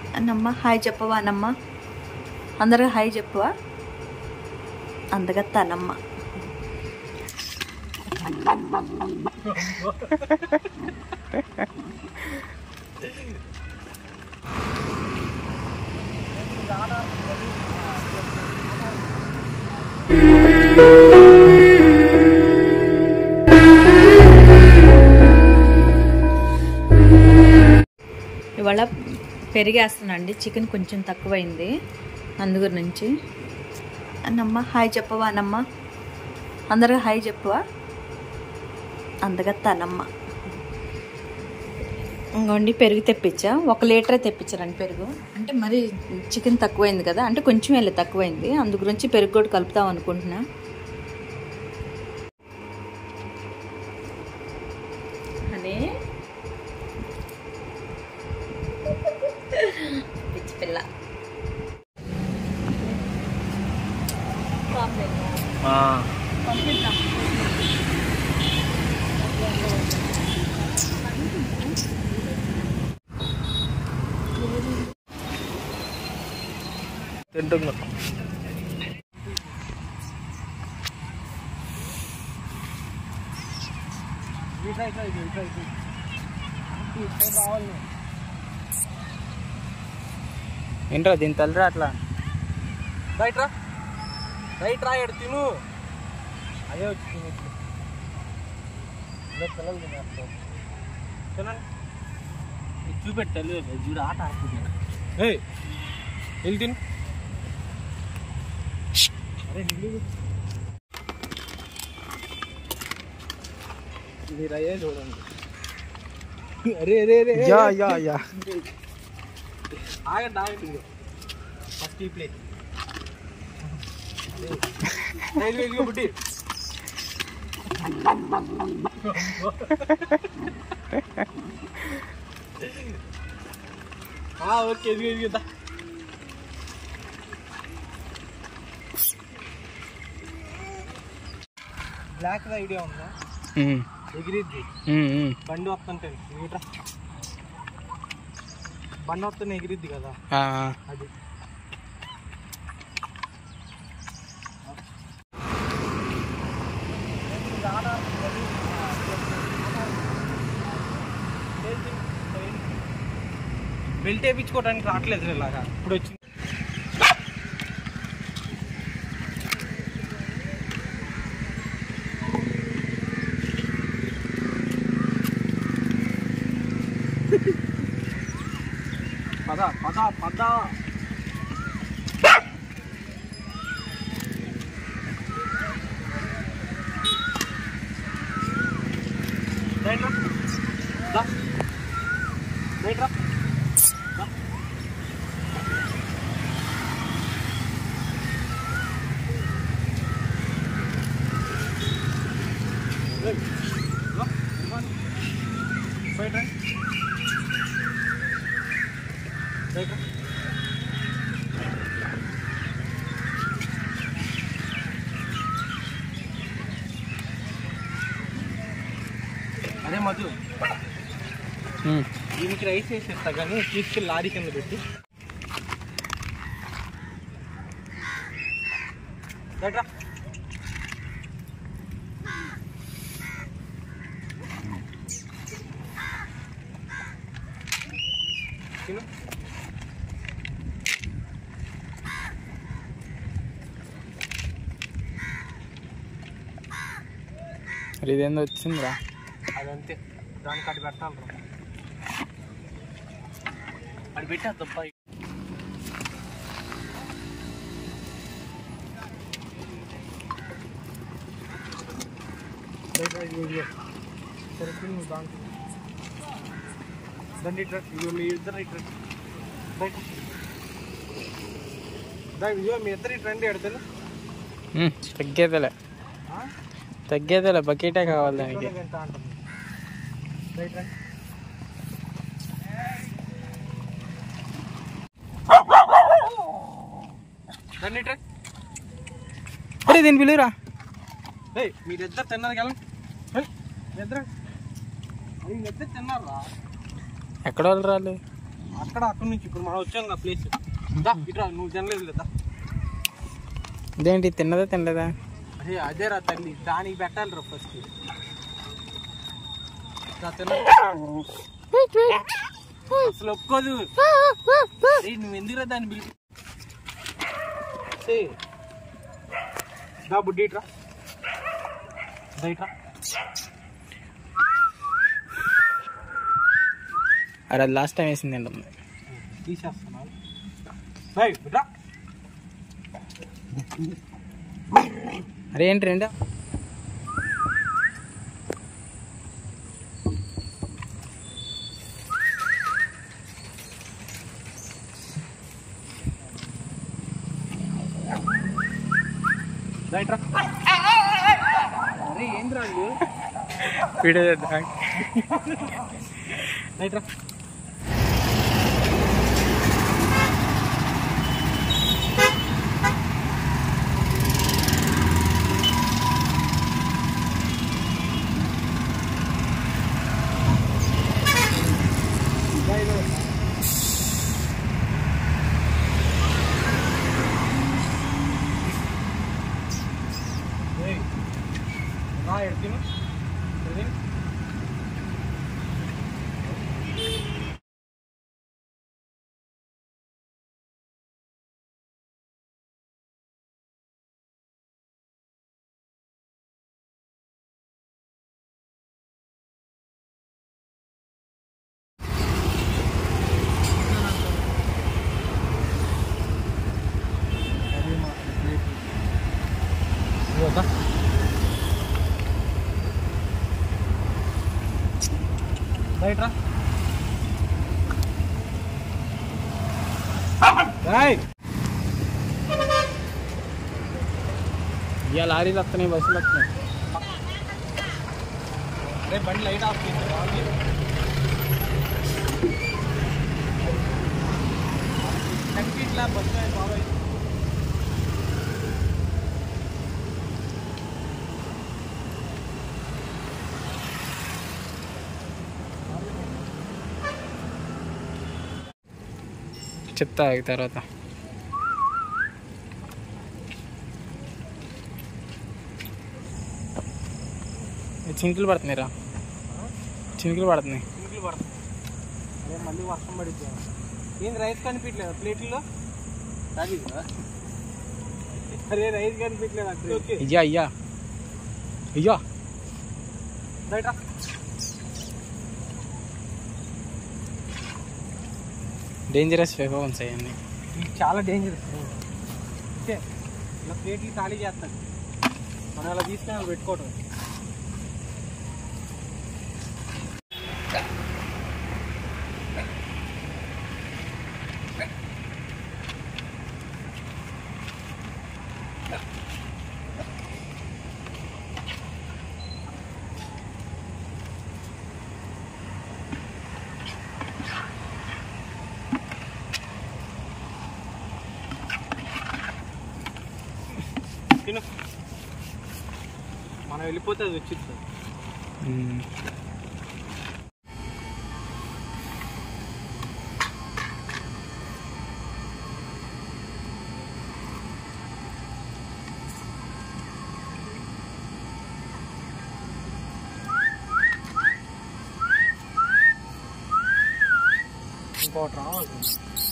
Annamma hi చెప్పవా అన్నమ్మ అందరికి hi చెప్పవా అందగత్తానమ్మ ఇవాళ పెరిగేస్తున్నాండి చికెన్ కొంచెం తక్కువైంది అందుగురి నుంచి అన్నమ్మ హాయ్ చెప్పవా అన్నమ్మ అందరికి హాయ్ చెప్పవా అందగత్తానమ్మ ఇంకోండి పెరుగు తెప్పించా ఒక లీటరే తెప్పించారండి పెరుగు అంటే మరి చికెన్ తక్కువైంది కదా అంటే కొంచెం వెళ్ళి తక్కువైంది అందు గురించి పెరుగు కూడా కలుపుతాం అనుకుంటున్నా అని పిచ్చి పిల్ల తింటున్నా ఏంట్రా దీని తల్లరా అట్లా రైట్ రా రైట్ రా ఎడు తిను అదే వచ్చి తిను ఇప్పుడు. ఇలా పిల్లలు తినేస్తారు తినండి ఇది చూపెట్టు తల్లి చూడు ఆట ఆడుతుంది ఏయ్ వెళ్ళి తిను అరే నిల్లు మీరు అయ్యే చూడండి అరే అరే అరే యా యా యా ఆగండి ఆగండి ఇదిగో. ఫస్ట్ ఈ ప్లేట్ ఇదిగో ఇదిగో బుడ్డి ఆ, ఓకే ఇదిగో ఇదిగో దా. బ్లాక్ ఐడియా ఉందా ఎగిరిద్ది బండి వస్తుంటే నీట్రా బండి వస్తుంటే ఎగిరిద్ది కదా అది బెల్ట్ వేయించుకోవడానికి రావట్లేదు ఇలాగా ఇప్పుడు వచ్చింది పద పద పద రైట్ రా దా రైట్ రా దా. రేయ్, రా, ఇవ్వండి. రైట్ రా రైట్ రా అదే మధు దీనికి రైస్ వేసేస్తా కానీ తీసుకెళ్ళి లారీ కింద పెట్టి రైట్రా తిను మరి ఇదేందో వచ్చిందిరా అదంతే దానికి అటు పెట్టాలి రా అది పెట్టేద్దాం పై సరే తిను దాంట్లో దాన్ని ఇట్లా ఇదిగో మీ ఇద్దరు ఇట్లా రైట్ దా ఇదిగో మీ ఇద్దరు ఇటు రండి ఎడతాను ఉమ్, తగ్గేదేలే తగ్గేదేలే బకెటే కావాలి దానికి ఎంత అంటుంది రైట్ రండి రండి ఇటు రండి. అరే దీని పిలువురా ఏయ్ మీరిద్దరు తిన్నారు కదా మీరిద్దరు మీరిద్దరు తిన్నారా ఎక్కడ వాళ్ళు రాలి అక్కడ అక్కడ నుంచి ఇప్పుడు మనం వచ్చాం కదా ప్లేస్ దా ఇట్రా నువ్వు తినలేదు లేదా ఇదేంటి తిన్నదా తినలేదా అదే అదే రా తల్లి దానికి పెట్టాలి రా ఫస్ట్ అసలు ఒప్పుకోదు ఏయ్, నువ్వు ఎందుకురా దాన్ని పిలిపి ఏయ్, దా బుడ్డి ఇట్రా దా ఇట్రా అరే అది లాస్ట్ టైం వేసింది ఏంటమ్మా తీసేస్తున్నావు ఏయ్, ఇట్రా అరే ఏంటి రెండా దా ఇట్రా అరే ఏంద్రా ఇది? వీడియో చేద్దాం దా ఇట్రా దా ఇదో. ఏయ్, రా ఎడ్తిను ఎడ్తిను ఇదిగో రైట్ రా రైట్ ఇక లారీలు వస్తున్నాయి బస్సులు వస్తున్నాయి అరే బండి లైట్ ఆఫ్ చేసి ఆన్ చేయి. టంకి ఇట్లా బస్ బాబాయ్ చెప్తా ఆగు తర్వాత ఈ చినుకులు పడుతున్నాయి రా చినుకులు పడుతున్నాయి సింగిల్ పడుతుంది అదే మళ్ళీ వర్షం పడిద్ది ఏంది రైస్ కనిపించలేదు ప్లేట్లో అది అరే రైస్ కనిపించలేదు అంటే ఓకే అయ్యా అయ్యా అయ్యా రైట్ రా డేంజరస్ వెపన్స్ అవన్నీ ఇది చాలా డేంజరస్ ఓకే ఇలా ప్లేట్లు ఖాళీ చేస్తాను మనం అలా తీసుకొని అలా పెట్టుకోవటం తిను మనం వెళ్ళిపోతే అది వచ్చింది మ్మ్. ఇంకోటి రావాలి